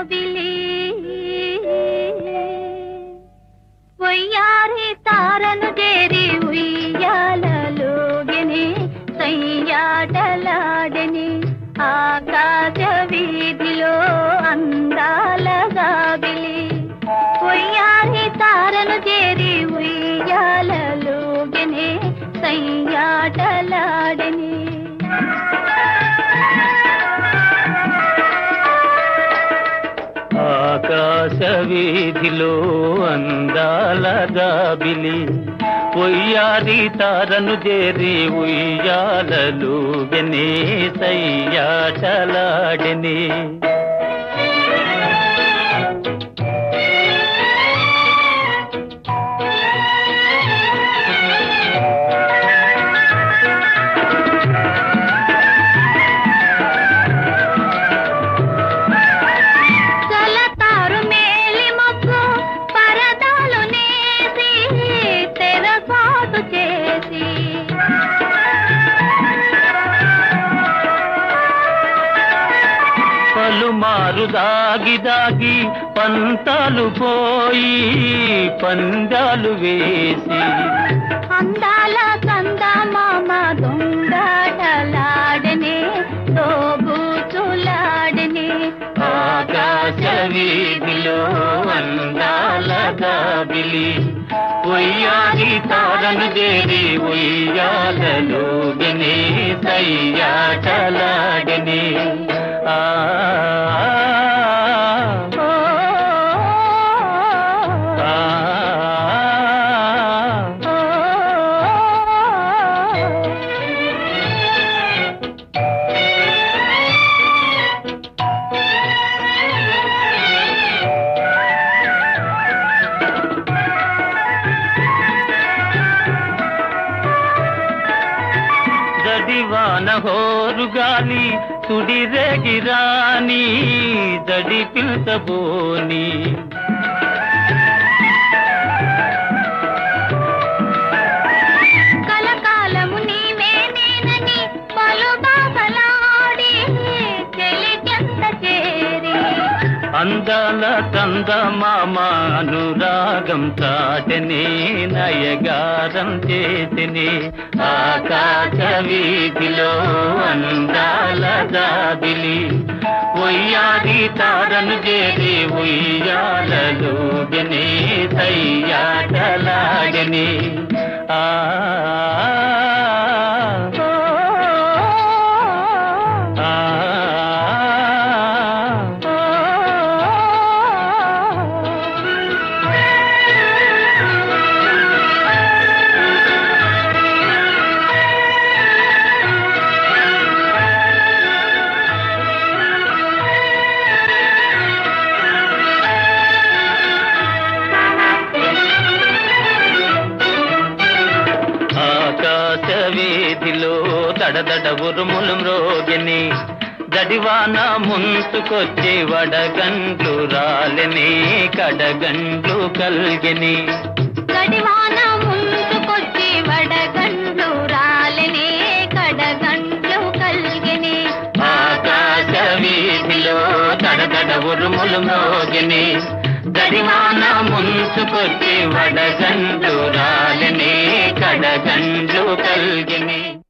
జాబిలి వయ్యారి తారను చేరి ఉయ్యాలలోగని సయ్యాటలాడని ఆకాశ వీధిలో అందాల గాబిలి వయ్యారి తారను చేరి ఉయ్యాలలోగని సయ్యాటలాడని ఆకాశ వీధిలో అందాల గాబిలి ఉయ్యారి తారను చేరి ఉయ్యాలలు గనే సయ్యాటలాడని చలతారు మేలి మబ్బు పరదాలు నేసి తెరసాటు చేసి పలుమారు దాగి దాగి పంతాలు పోయి పందాలు వేసి అందాల కంద మామ దొంగటలాడనే దోబూచులాడనే ఆకాశ వీధిలో అందాల గాబిలి ఉయ్యాలి తారను చేరి ఉయ్యాలలో గనే సయ్యాటలాడని ఆ ఓ, ఆ, ఓ, జడివాన హోరు గాలి తుడి రేగిరాని జడి పిల్చబోని కలకాలము నీవే నేనని పలు బాసలాడి చెలికెంత చేరి అందాల కంద మామ అనురాగం చాటని నయగారం చేతిని ఆకాశ వీధిలో అందాల దాబిలి ఉయ్యాది తారను చేరి ఉయ్యాలలో గని సయ్యాటలాగని ఆ ఓ, ఆ ఓ, ఆకాశ వీధిలో దడదడ ఉరుములు మ్రోగిని జడివాన ముంచుకొచ్చి వడగండ్లు రాలని కడగండ్లు కల్గిని గడివాన ముందుకొచ్చి వడగండ్లు రాలనే కడగండ్లు కల్గిని ఆకాశ వీధిలో దడదడ ఉరుములు మ్రోగిని జడివాన ముంచుకొచ్చి వడగండ్లు రాలని కడగండ్లు కల్గిని